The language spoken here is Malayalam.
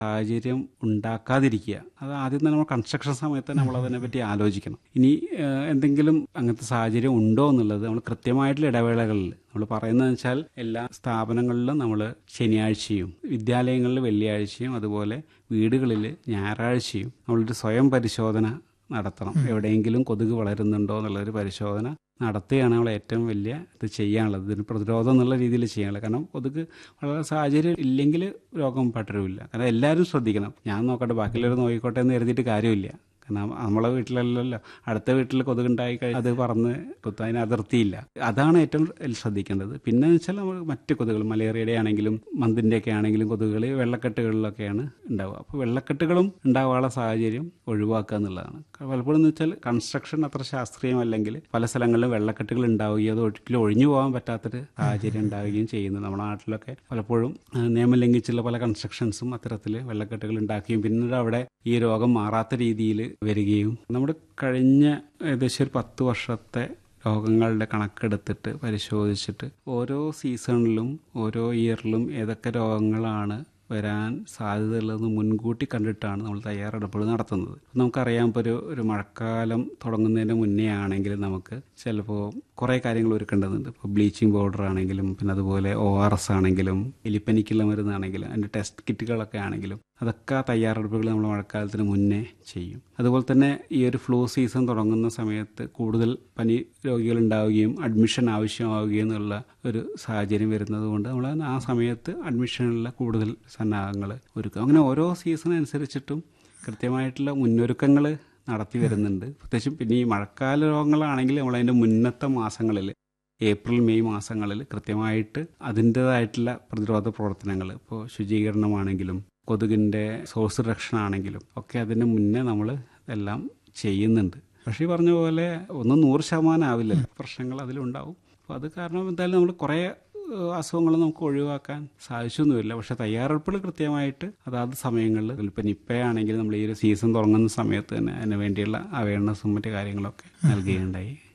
സാഹചര്യം ഉണ്ടാക്കാതിരിക്കുക അത് ആദ്യം തന്നെ നമ്മൾ കൺസ്ട്രക്ഷൻ സമയത്ത് തന്നെ നമ്മൾ അതിനെ പറ്റി ആലോചിക്കണം ഇനി ഏഹ്, എന്തെങ്കിലും അങ്ങനത്തെ സാഹചര്യം ഉണ്ടോ എന്നുള്ളത് നമ്മൾ കൃത്യമായിട്ടുള്ള ഇടവേളകളിൽ നമ്മൾ പറയുന്നത് വെച്ചാൽ എല്ലാ സ്ഥാപനങ്ങളിലും നമ്മൾ ശനിയാഴ്ചയും വിദ്യാലയങ്ങളിൽ വെള്ളിയാഴ്ചയും അതുപോലെ വീടുകളിൽ ഞായറാഴ്ചയും നമ്മളൊരു സ്വയം പരിശോധന നടത്തണം എവിടെയെങ്കിലും കൊതുക് വളരുന്നുണ്ടോ എന്നുള്ളൊരു പരിശോധന നടത്തുകയാണ് നമ്മൾ ഏറ്റവും വലിയ ഇത് ചെയ്യാനുള്ളത് ഇതിന് പ്രതിരോധം എന്നുള്ള രീതിയിൽ ചെയ്യാനുള്ളത് കാരണം കൊതുക് വളരെ സാഹചര്യം ഇല്ലെങ്കിൽ രോഗം പടരുമില്ല കാരണം എല്ലാവരും ശ്രദ്ധിക്കണം ഞാൻ നോക്കട്ടെ ബാക്കിയുള്ളവർ നോക്കിക്കോട്ടെ എന്ന് കരുതിയിട്ട് കാര്യമില്ല കാരണം നമ്മളെ വീട്ടിലല്ലല്ലോ അടുത്ത വീട്ടിൽ കൊതുകുണ്ടായി കഴിഞ്ഞാൽ അത് പറന്ന് കുത്തും അതിന് അതിർത്തിയില്ല അതാണ് ഏറ്റവും ശ്രദ്ധിക്കേണ്ടത് പിന്നെ എന്ന് വെച്ചാൽ നമ്മൾ മറ്റ് കൊതുകുകൾ മലേറിയയുടെ ആണെങ്കിലും മന്തിൻ്റെ ഒക്കെ ആണെങ്കിലും കൊതുകുകൾ വെള്ളക്കെട്ടുകളിലൊക്കെയാണ് ഉണ്ടാവുക അപ്പോൾ വെള്ളക്കെട്ടുകളും ഉണ്ടാവാനുള്ള സാഹചര്യം ഒഴിവാക്കുക എന്നുള്ളതാണ് പലപ്പോഴും എന്ന് വെച്ചാൽ കൺസ്ട്രക്ഷൻ അത്ര ശാസ്ത്രീയമല്ലെങ്കിൽ പല സ്ഥലങ്ങളിലും വെള്ളക്കെട്ടുകൾ ഉണ്ടാവുകയും അത് ഒരിക്കലും ഒഴിഞ്ഞു പോകാൻ പറ്റാത്തൊരു സാഹചര്യം ഉണ്ടാവുകയും ചെയ്യുന്നു നമ്മുടെ നാട്ടിലൊക്കെ പലപ്പോഴും ആ, നിയമം ലംഘിച്ചുള്ള പല കൺസ്ട്രക്ഷൻസും അത്തരത്തിൽ വെള്ളക്കെട്ടുകൾ ഉണ്ടാക്കുകയും പിന്നീട് അവിടെ ഈ രോഗം മാറാത്ത രീതിയിൽ വരികയും നമ്മുടെ കഴിഞ്ഞ ഏകദേശം ഒരു പത്ത് വർഷത്തെ രോഗങ്ങളുടെ കണക്കെടുത്തിട്ട് പരിശോധിച്ചിട്ട് ഓരോ സീസണിലും ഓരോ ഇയറിലും ഏതൊക്കെ രോഗങ്ങളാണ് വരാൻ സാധ്യതയുള്ളതെന്ന് മുൻകൂട്ടി കണ്ടിട്ടാണ് നമ്മൾ തയ്യാറെടുപ്പുകൾ നടത്തുന്നത് നമുക്കറിയാം ഇപ്പോൾ ഒരു ഒരു മഴക്കാലം തുടങ്ങുന്നതിന് മുന്നേ ആണെങ്കിൽ നമുക്ക് ചിലപ്പോൾ കുറേ കാര്യങ്ങൾ ഒരുക്കേണ്ടതുണ്ട് ഇപ്പോൾ ബ്ലീച്ചിങ് പൗഡർ ആണെങ്കിലും പിന്നെ അതുപോലെ ഒ ആർ എസ് ആണെങ്കിലും എലിപ്പനിക്കുള്ള മരുന്നാണെങ്കിലും അതിൻ്റെ ടെസ്റ്റ് കിറ്റുകളൊക്കെ ആണെങ്കിലും അതൊക്കെ ആ തയ്യാറെടുപ്പുകൾ നമ്മൾ മഴക്കാലത്തിന് മുന്നേ ചെയ്യും അതുപോലെ തന്നെ ഈ ഒരു ഫ്ലൂ സീസൺ തുടങ്ങുന്ന സമയത്ത് കൂടുതൽ പനി രോഗികൾ ഉണ്ടാവുകയും അഡ്മിഷൻ ആവശ്യമാവുകയും എന്നുള്ള ഒരു സാഹചര്യം വരുന്നത് കൊണ്ട് നമ്മൾ ആ സമയത്ത് അഡ്മിഷനുള്ള കൂടുതൽ സന്നാഹങ്ങൾ ഒരുക്കും അങ്ങനെ ഓരോ സീസൺ അനുസരിച്ചിട്ടും കൃത്യമായിട്ടുള്ള മുന്നൊരുക്കങ്ങൾ നടത്തി വരുന്നുണ്ട് പ്രത്യേകിച്ചും പിന്നെ ഈ മഴക്കാല രോഗങ്ങളാണെങ്കിൽ നമ്മൾ അതിൻ്റെ മുന്നത്തെ മാസങ്ങളിൽ ഏപ്രിൽ മെയ് മാസങ്ങളിൽ കൃത്യമായിട്ട് അതിൻ്റെതായിട്ടുള്ള പ്രതിരോധ പ്രവർത്തനങ്ങൾ ഇപ്പോൾ ശുചീകരണമാണെങ്കിലും കൊതുകിൻ്റെ സോഴ്സ് റിഡക്ഷൻ ആണെങ്കിലും ഒക്കെ അതിന് മുന്നേ നമ്മൾ എല്ലാം ചെയ്യുന്നുണ്ട് പക്ഷേ ഈ പറഞ്ഞ പോലെ ഒന്നും നൂറ് ശതമാനം ആവില്ല പ്രശ്നങ്ങൾ അതിലുണ്ടാവും അപ്പോൾ അത് കാരണം എന്തായാലും നമ്മൾ കുറേ ഏഹ്, അസുഖങ്ങൾ നമുക്ക് ഒഴിവാക്കാൻ സാധിച്ചൊന്നുമില്ല പക്ഷേ തയ്യാറെടുപ്പുകൾ കൃത്യമായിട്ട് അതാത് സമയങ്ങളിൽ ഇപ്പം നിപ്പയാണെങ്കിൽ നമ്മൾ ഈ ഒരു സീസൺ തുടങ്ങുന്ന സമയത്ത് തന്നെ അതിന് വേണ്ടിയുള്ള അവയർനെസ്സും മറ്റു കാര്യങ്ങളൊക്കെ നൽകുകയുണ്ടായി